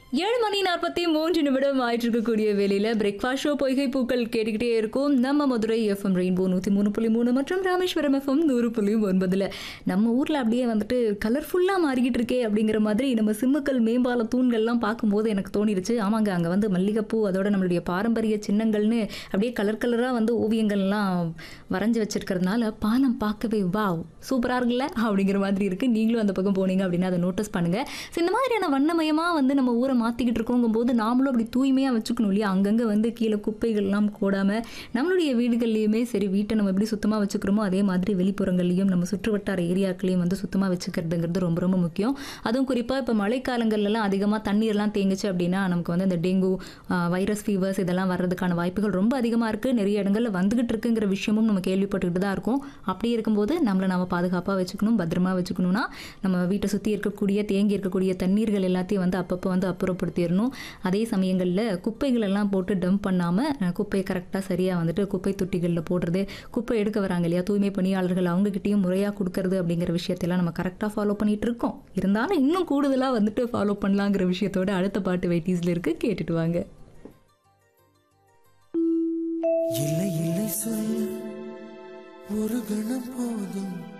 ஏழு மணி நாற்பத்தி மூன்று நிமிடம் ஆயிட்டு இருக்கக்கூடிய வேலையில பிரேக்ஃபாஸ்ட் ஷோ பொய்கை பூக்கள் கேட்டுக்கிட்டே இருக்கும் நம்ம மதுரை எஃப்எம் ரெயின்போ நூற்றி மூணு புள்ளி மூணு மற்றும் ராமேஸ்வரம் எஃப்எம் நூறு புள்ளி ஒன்பதுல நம்ம ஊர்ல அப்படியே வந்துட்டு கலர்ஃபுல்லாக மாறிக்கிட்டு இருக்கே அப்படிங்கிற மாதிரி நம்ம சிம்முக்கல் மேம்பால தூண்கள்லாம் பார்க்கும்போது எனக்கு தோணிருச்சு ஆமாங்க அங்கே வந்து மல்லிகைப்பூ அதோட நம்மளுடைய பாரம்பரிய சின்னங்கள்னு அப்படியே கலர் கலராக வந்து ஓவியங்கள்லாம் வரைஞ்சி வச்சிருக்கிறதுனால பாலம் பார்க்கவே வாவ் சூப்பராக இருக்குல்ல அப்படிங்கிற மாதிரி இருக்கு நீங்களும் அந்த பக்கம் போனீங்க அப்படின்னா அதை நோட்டீஸ் பண்ணுங்க So, இந்த மாதிரியான வண்ணமயமாக வந்து நம்ம ஊரை மாற்றிக்கிட்டு இருக்கோங்கும் போது நாமளும் அப்படி தூய்மையாக வச்சுக்கணும் இல்லையா அங்கங்கே வந்து கீழே குப்பைகள்லாம் போடாமல் நம்மளுடைய வீடுகள்லையுமே சரி வீட்டை நம்ம எப்படி சுத்தமாக வச்சுக்கிறோமோ அதே மாதிரி வெளிப்புறங்கள்லையும் நம்ம சுற்றுவட்டார ஏரியாக்களையும் வந்து சுத்தமாக வச்சுக்கிறதுங்கிறது ரொம்ப ரொம்ப முக்கியம் அதுவும் குறிப்பாக இப்போ மழைக்காலங்கள்லாம் அதிகமாக தண்ணீர்லாம் தேங்குச்சு அப்படின்னா நமக்கு வந்து இந்த டெங்கு வைரஸ் ஃபீவர்ஸ் இதெல்லாம் வர்றதுக்கான வாய்ப்புகள் ரொம்ப அதிகமாக இருக்குது நிறைய இடங்களில் வந்துகிட்டு இருக்குங்கிற விஷயமும் நம்ம கேள்விப்பட்டுக்கிட்டு தான் இருக்கோம் அப்படி இருக்கும்போது நம்மளை நம்ம பாதுகாப்பாக வச்சுக்கணும் பத்திரமா வச்சுக்கணும்னா நம்ம வீட்டை சுற்றி இருக்கக்கூடிய தேங்கி இருக்கக்கூடிய தண்ணீர்கள் எல்லாத்தையும் வந்து அப்பப்போ வந்து அப்புறப்படுத்திடணும் அதே சமயங்களில் குப்பைகள் எல்லாம் போட்டு டம்ப் பண்ணாமல் குப்பையை கரெக்டாக சரியாக வந்துட்டு குப்பை தொட்டிகளில் போடுறது குப்பை எடுக்க வராங்க இல்லையா தூய்மை பணியாளர்கள் அவங்ககிட்டயும் முறையாக கொடுக்கறது அப்படிங்கிற விஷயத்தெல்லாம் நம்ம கரெக்டாக ஃபாலோ பண்ணிட்டு இருக்கோம் இருந்தாலும் இன்னும் கூடுதலாக வந்துட்டு ஃபாலோ பண்ணலாங்கிற விஷயத்தோட அடுத்த பாட்டு வெயிட்டீஸில் இருக்கு கேட்டுட்டு வாங்க இல்லை இல்லை சொல்ல ஒரு கணம் போதும்